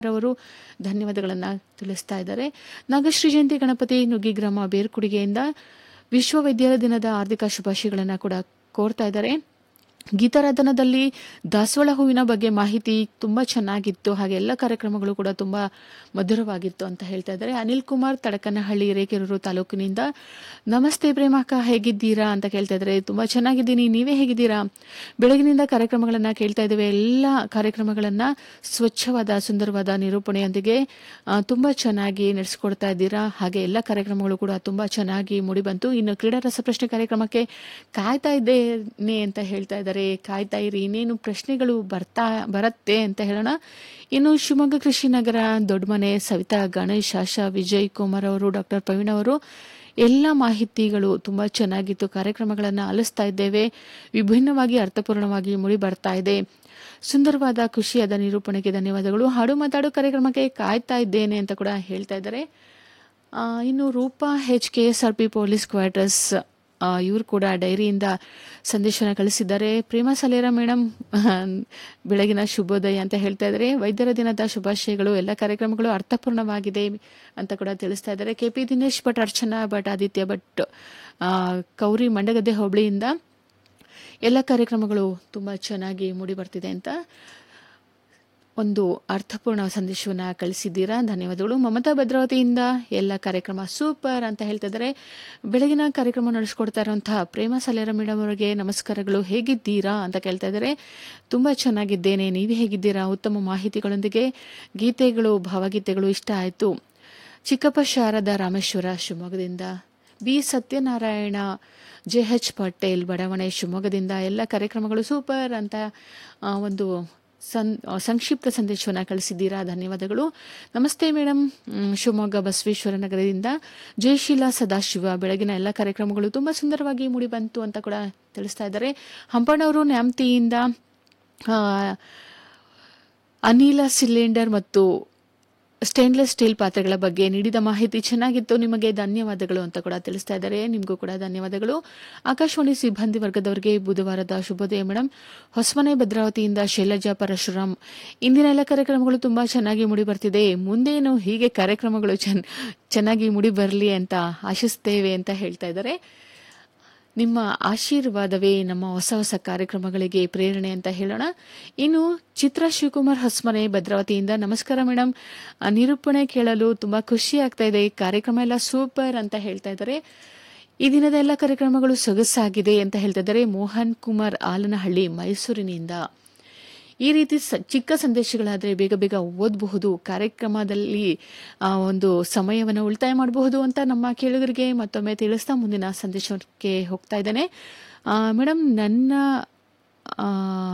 ಅವರು ಧನ್ಯವಾದಗಳನ್ನು ತಿಳಿಸ್ತಾ ಇದ್ದಾರೆ ನಾಗಶ್ರೀ ಜಯಂತಿ ಗಣಪತಿ ನುಗ್ಗಿಗ್ರಾಮ ಬೇರ್ಕುಡಿಗೆಯಿಂದ ವಿಶ್ವವಿದ್ಯಾಲಯ ದಿನದ ಆರ್ಥಿಕ ಶುಭಾಶಯಗಳನ್ನು ಕೂಡ ಕೋರ್ತಾ ಇದ್ದಾರೆ ಗೀತಾರಾಧನದಲ್ಲಿ ದಾಸವಾಳ ಹೂವಿನ ಬಗ್ಗೆ ಮಾಹಿತಿ ತುಂಬ ಚೆನ್ನಾಗಿತ್ತು ಹಾಗೆ ಎಲ್ಲ ಕಾರ್ಯಕ್ರಮಗಳು ಕೂಡ ತುಂಬ ಮಧುರವಾಗಿತ್ತು ಅಂತ ಹೇಳ್ತಾ ಇದ್ದಾರೆ ಅನಿಲ್ ಕುಮಾರ್ ತಡಕನಹಳ್ಳಿ ರೇಕೆರೂರು ತಾಲೂಕಿನಿಂದ ನಮಸ್ತೆ ಪ್ರೇಮಕ್ಕ ಹೇಗಿದ್ದೀರಾ ಅಂತ ಕೇಳ್ತಾ ಇದ್ದಾರೆ ತುಂಬ ಚೆನ್ನಾಗಿದ್ದೀನಿ ನೀವೇ ಹೇಗಿದ್ದೀರಾ ಬೆಳಗಿನಿಂದ ಕಾರ್ಯಕ್ರಮಗಳನ್ನು ಕೇಳ್ತಾ ಇದ್ದೇವೆ ಎಲ್ಲ ಕಾರ್ಯಕ್ರಮಗಳನ್ನು ಸ್ವಚ್ಛವಾದ ಸುಂದರವಾದ ನಿರೂಪಣೆಯೊಂದಿಗೆ ಆ, ತುಂಬ ಚೆನ್ನಾಗಿ ನಡೆಸ್ಕೊಡ್ತಾ ಇದ್ದೀರಾ ಹಾಗೆ ಎಲ್ಲ ಕಾರ್ಯಕ್ರಮಗಳು ಕೂಡ ತುಂಬ ಚೆನ್ನಾಗಿ ಮೂಡಿಬಂತು ಇನ್ನು ಕ್ರೀಡಾ ರಸಪ್ರಶ್ನೆ ಕಾರ್ಯಕ್ರಮಕ್ಕೆ ಕಾಯ್ತಾ ಇದ್ದೇನೆ ಅಂತ ಹೇಳ್ತಾ ಇದ್ದಾರೆ ಕಾಯ್ತಾ ಇರಿ ಇನ್ನೇನು ಪ್ರಶ್ನೆಗಳು ಬರ್ತಾ ಬರುತ್ತೆ ಅಂತ ಹೇಳೋಣ ಇನ್ನು ಶಿವಮೊಗ್ಗ ಕೃಷಿನಗರ ದೊಡ್ಡಮನೆ ಸವಿತಾ ಗಣೇಶ್ ಆಶಾ ವಿಜಯ್ ಕುಮಾರ್ ಅವರು ಡಾಕ್ಟರ್ ಪ್ರವೀಣ್ ಅವರು ಎಲ್ಲ ಮಾಹಿತಿಗಳು ತುಂಬ ಚೆನ್ನಾಗಿತ್ತು ಕಾರ್ಯಕ್ರಮಗಳನ್ನು ಆಲಿಸ್ತಾ ಇದ್ದೇವೆ ವಿಭಿನ್ನವಾಗಿ ಅರ್ಥಪೂರ್ಣವಾಗಿ ಮೂಡಿ ಬರ್ತಾ ಇದೆ ಸುಂದರವಾದ ಖುಷಿಯಾದ ನಿರೂಪಣೆಗೆ ಧನ್ಯವಾದಗಳು ಹಾಡು ಮಾತಾಡು ಕಾರ್ಯಕ್ರಮಕ್ಕೆ ಕಾಯ್ತಾ ಇದ್ದೇನೆ ಅಂತ ಕೂಡ ಹೇಳ್ತಾ ಇದ್ದಾರೆ ಆ, ಇನ್ನು Roopa H K S R P police quarters ಇವರು ಕೂಡ ಡೈರಿಯಿಂದ ಸಂದೇಶನ ಕಳಿಸಿದ್ದಾರೆ ಪ್ರೇಮ ಸಲೇರ ಮೇಡಮ್ ಬೆಳಗಿನ ಶುಭೋದಯ ಅಂತ ಹೇಳ್ತಾ ಇದ್ದಾರೆ ವೈದ್ಯರ ದಿನದ ಶುಭಾಶಯಗಳು ಎಲ್ಲ ಕಾರ್ಯಕ್ರಮಗಳು ಅರ್ಥಪೂರ್ಣವಾಗಿದೆ ಅಂತ ಕೂಡ ತಿಳಿಸ್ತಾ ಇದ್ದಾರೆ ಕೆ ಪಿ ದಿನೇಶ್ ಭಟ್ ಅರ್ಚನಾ ಭಟ್ ಆದಿತ್ಯ ಭಟ್ ಆ, ಕೌರಿ ಮಂಡಗದ್ದೆ ಹೋಬಳಿಯಿಂದ ಎಲ್ಲ ಕಾರ್ಯಕ್ರಮಗಳು ತುಂಬ ಚೆನ್ನಾಗಿ ಮೂಡಿ ಬರ್ತಿದೆ ಅಂತ ಒಂದು ಅರ್ಥಪೂರ್ಣ ಸಂದೇಶವನ್ನು ಕಳಿಸಿದ್ದೀರಾ ಧನ್ಯವಾದಗಳು ಮಮತಾ ಭದ್ರಾವತಿಯಿಂದ ಎಲ್ಲ ಕಾರ್ಯಕ್ರಮ ಸೂಪರ್ ಅಂತ ಹೇಳ್ತಾ ಇದ್ದಾರೆ ಬೆಳಗಿನ ಕಾರ್ಯಕ್ರಮ ನಡೆಸ್ಕೊಡ್ತಾ ಇರುವಂತಹ ಪ್ರೇಮ ಸಲೇರ ಮೇಡಮ್ ಅವರಿಗೆ ನಮಸ್ಕಾರಗಳು ಹೇಗಿದ್ದೀರಾ ಅಂತ ಕೇಳ್ತಾ ಇದ್ದಾರೆ ತುಂಬ ಚೆನ್ನಾಗಿದ್ದೇನೆ ನೀವೇ ಹೇಗಿದ್ದೀರಾ ಉತ್ತಮ ಮಾಹಿತಿಗಳೊಂದಿಗೆ ಗೀತೆಗಳು ಭಾವಗೀತೆಗಳು ಇಷ್ಟ ಆಯಿತು ಚಿಕ್ಕಪ್ಪ ಶಾರದಾ ರಾಮೇಶ್ವರ ಶಿವಮೊಗ್ಗದಿಂದ B Satyanarayana J H Patel ಬಡಾವಣೆ ಶಿವಮೊಗ್ಗದಿಂದ ಎಲ್ಲ ಕಾರ್ಯಕ್ರಮಗಳು ಸೂಪರ್ ಅಂತ ಆ, ಒಂದು ಸಂ ಸಂಕ್ಷಿಪ್ತ ಸಂದೇಶವನ್ನು ಕಳಿಸಿದ್ದೀರಾ ಧನ್ಯವಾದಗಳು ನಮಸ್ತೆ ಮೇಡಮ್ ಮ್, ಶಿವಮೊಗ್ಗ ಬಸವೇಶ್ವರ ನಗರದಿಂದ ಜಯಶೀಲ ಸದಾಶಿವ ಬೆಳಗಿನ ಎಲ್ಲ ಕಾರ್ಯಕ್ರಮಗಳು ತುಂಬ ಸುಂದರವಾಗಿ ಮೂಡಿ ಬಂತು ಅಂತ ಕೂಡ ತಿಳಿಸ್ತಾ ಇದ್ದಾರೆ ಹಂಪಣ್ಣವರು ನ್ಯಾಮ್ತಿಯಿಂದ ಆ, ಅನಿಲ ಸಿಲಿಂಡರ್ ಮತ್ತು ಸ್ಟೇನ್ಲೆಸ್ ಸ್ಟೀಲ್ ಪಾತ್ರೆಗಳ ಬಗ್ಗೆ ನೀಡಿದ ಮಾಹಿತಿ ಚೆನ್ನಾಗಿತ್ತು ನಿಮಗೆ ಧನ್ಯವಾದಗಳು ಅಂತ ಕೂಡ ತಿಳಿಸ್ತಾ ಇದ್ದಾರೆ ನಿಮಗೂ ಕೂಡ ಧನ್ಯವಾದಗಳು ಆಕಾಶವಾಣಿ ಸಿಬ್ಬಂದಿ ವರ್ಗದವರಿಗೆ ಬುಧವಾರದ ಶುಭೋದಯ ಮೇಡಮ್ ಹೊಸಮನೆ ಭದ್ರಾವತಿಯಿಂದ ಶೈಲಜಾ ಪರಶುರಾಮ್ ಇಂದಿನ ಎಲ್ಲ ಕಾರ್ಯಕ್ರಮಗಳು ತುಂಬಾ ಚೆನ್ನಾಗಿ ಮೂಡಿ ಬರ್ತಿದೆ ಮುಂದೇನು ಹೀಗೆ ಕಾರ್ಯಕ್ರಮಗಳು ಚೆನ್ನ ಚೆನ್ನಾಗಿ ಮೂಡಿ ಬರಲಿ ಅಂತ ಆಶಿಸ್ತೇವೆ ಅಂತ ಹೇಳ್ತಾ ಇದ್ದಾರೆ ನಿಮ್ಮ ಆಶೀರ್ವಾದವೇ ನಮ್ಮ ಹೊಸ ಹೊಸ ಕಾರ್ಯಕ್ರಮಗಳಿಗೆ ಪ್ರೇರಣೆ ಅಂತ ಹೇಳೋಣ ಇನ್ನು ಚಿತ್ರ ಶಿವಕುಮಾರ್ ಹೊಸ್ಮನೆ ಭದ್ರಾವತಿಯಿಂದ ನಮಸ್ಕಾರ ಮೇಡಮ್ ಆ, ನಿರೂಪಣೆ ಕೇಳಲು ತುಂಬಾ ಖುಷಿ ಆಗ್ತಾ ಇದೆ ಕಾರ್ಯಕ್ರಮ ಎಲ್ಲ ಸೂಪರ್ ಅಂತ ಹೇಳ್ತಾ ಇದ್ದಾರೆ ಈ ದಿನದ ಎಲ್ಲ ಕಾರ್ಯಕ್ರಮಗಳು ಸೊಗಸಾಗಿದೆ ಅಂತ ಹೇಳ್ತಾ ಇದ್ದಾರೆ ಮೋಹನ್ ಕುಮಾರ್ ಆಲನಹಳ್ಳಿ ಮೈಸೂರಿನಿಂದ ಈ ರೀತಿ ಸ ಚಿಕ್ಕ ಸಂದೇಶಗಳಾದರೆ ಬೇಗ ಬೇಗ ಓದಬಹುದು ಕಾರ್ಯಕ್ರಮದಲ್ಲಿ ಆ, ಒಂದು ಸಮಯವನ್ನು ಉಳಿತಾಯ ಮಾಡಬಹುದು ಅಂತ ನಮ್ಮ ಕೇಳುಗರಿಗೆ ಮತ್ತೊಮ್ಮೆ ತಿಳಿಸ್ತಾ ಮುಂದಿನ ಸಂದೇಶಕ್ಕೆ ಹೋಗ್ತಾ ಇದ್ದೇನೆ ಮೇಡಮ್ ನನ್ನ ಆ,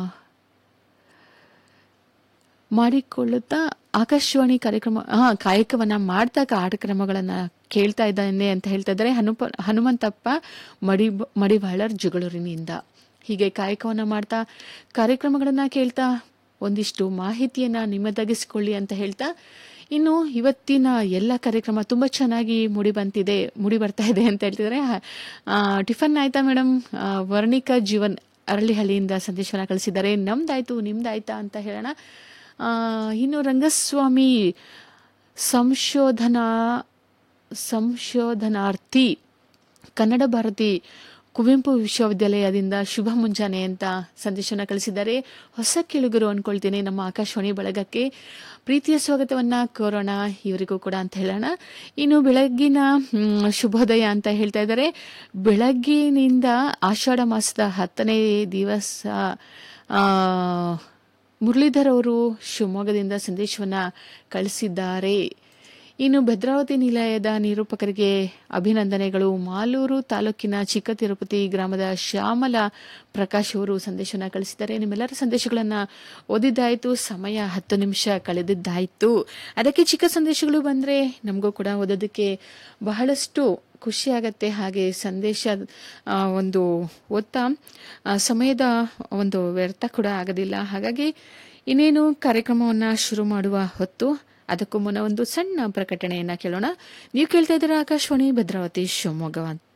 ಮಾಡಿಕೊಳ್ಳುತ್ತಾ ಆಕಾಶವಾಣಿ ಕಾರ್ಯಕ್ರಮ ಹಾ ಕಾಯಕವನ್ನ ಮಾಡ್ತಾ ಕಾರ್ಯಕ್ರಮಗಳನ್ನ ಕೇಳ್ತಾ ಇದ್ದಾನೆ ಅಂತ ಹೇಳ್ತಾ ಇದ್ದಾರೆ ಹನುಪ ಹನುಮಂತಪ್ಪ ಮಡಿ ಮಡಿವಾಳರ್ ಜಗಳೂರಿನಿಂದ ಹೀಗೆ ಕಾಯಕವನ್ನ ಮಾಡ್ತಾ ಕಾರ್ಯಕ್ರಮಗಳನ್ನ ಕೇಳ್ತಾ ಒಂದಿಷ್ಟು ಮಾಹಿತಿಯನ್ನ ನಿಮ್ಮದಾಗಿಸಿಕೊಳ್ಳಿ ಅಂತ ಹೇಳ್ತಾ ಇನ್ನು ಇವತ್ತಿನ ಎಲ್ಲ ಕಾರ್ಯಕ್ರಮ ತುಂಬ ಚೆನ್ನಾಗಿ ಮೂಡಿ ಬಂತಿದೆ ಮೂಡಿ ಬರ್ತಾ ಇದೆ ಅಂತ ಹೇಳ್ತಿದ್ದಾರೆ ಆ, ಟಿಫನ್ ಆಯ್ತಾ ಮೇಡಮ್ ವರ್ಣಿಕಾ ಜೀವನ್ ಅರಳಿಹಳ್ಳಿಯಿಂದ ಸಂದೇಶವನ್ನು ಕಳಿಸಿದ್ದಾರೆ ನಮ್ದಾಯ್ತು ನಿಮ್ದಾಯ್ತಾ ಅಂತ ಹೇಳೋಣ ಆ, ಇನ್ನು ರಂಗಸ್ವಾಮಿ ಸಂಶೋಧನಾ ಸಂಶೋಧನಾರ್ಥಿ ಕನ್ನಡ ಭಾರತಿ ಕುವೆಂಪು ವಿಶ್ವವಿದ್ಯಾಲಯದಿಂದ ಶುಭ ಮುಂಜಾನೆ ಅಂತ ಸಂದೇಶನ ಕಳಿಸಿದ್ದಾರೆ ಹೊಸ ಕೇಳುಗರು ಅನ್ಕೊಳ್ತೀನಿ ನಮ್ಮ ಆಕಾಶವಾಣಿ ಬಳಗಕ್ಕೆ ಪ್ರೀತಿಯ ಸ್ವಾಗತವನ್ನ ಕೋರೋಣ ಇವರಿಗೂ ಕೂಡ ಅಂತ ಹೇಳೋಣ ಇನ್ನು ಬೆಳಗ್ಗಿನ ಮ್, ಶುಭೋದಯ ಅಂತ ಹೇಳ್ತಾ ಇದ್ದಾರೆ ಬೆಳಗ್ಗಿನಿಂದ ಆಷಾಢ ಮಾಸದ ಹತ್ತನೇ ದಿವಸ ಆ, ಮುರಳೀಧರ್ ಅವರು ಶಿವಮೊಗ್ಗದಿಂದ ಸಂದೇಶವನ್ನ ಕಳಿಸಿದ್ದಾರೆ ಇನ್ನು ಭದ್ರಾವತಿ ನಿಲಯದ ನಿರೂಪಕರಿಗೆ ಅಭಿನಂದನೆಗಳು ಮಾಲೂರು ತಾಲೂಕಿನ ಚಿಕ್ಕ ತಿರುಪತಿ ಗ್ರಾಮದ ಶ್ಯಾಮಲ ಪ್ರಕಾಶ್ ಅವರು ಸಂದೇಶನ ಕಳಿಸಿದ್ದಾರೆ ನಿಮ್ಮೆಲ್ಲರ ಸಂದೇಶಗಳನ್ನ ಓದಿದ್ದಾಯ್ತು ಸಮಯ ಹತ್ತು ನಿಮಿಷ ಕಳೆದಿದ್ದಾಯ್ತು ಅದಕ್ಕೆ ಚಿಕ್ಕ ಸಂದೇಶಗಳು ಬಂದ್ರೆ ನಮಗೂ ಕೂಡ ಓದೋದಕ್ಕೆ ಬಹಳಷ್ಟು ಖುಷಿ ಆಗತ್ತೆ ಹಾಗೆ ಸಂದೇಶ ಆ, ಒಂದು ಓದ್ತಾ ಆ, ಸಮಯದ ಒಂದು ವ್ಯರ್ಥ ಕೂಡ ಆಗೋದಿಲ್ಲ ಹಾಗಾಗಿ ಇನ್ನೇನು ಕಾರ್ಯಕ್ರಮವನ್ನು ಶುರು ಮಾಡುವ ಹೊತ್ತು ಅದಕ್ಕೂ ಮುನ್ನ ಒಂದು ಸಣ್ಣ ಪ್ರಕಟಣೆಯನ್ನ ಕೇಳೋಣ ನೀವು ಕೇಳ್ತಾ ಇದ್ದೀರಾ ಆಕಾಶವಾಣಿ ಭದ್ರಾವತಿ ಶಿವಮೊಗ್ಗ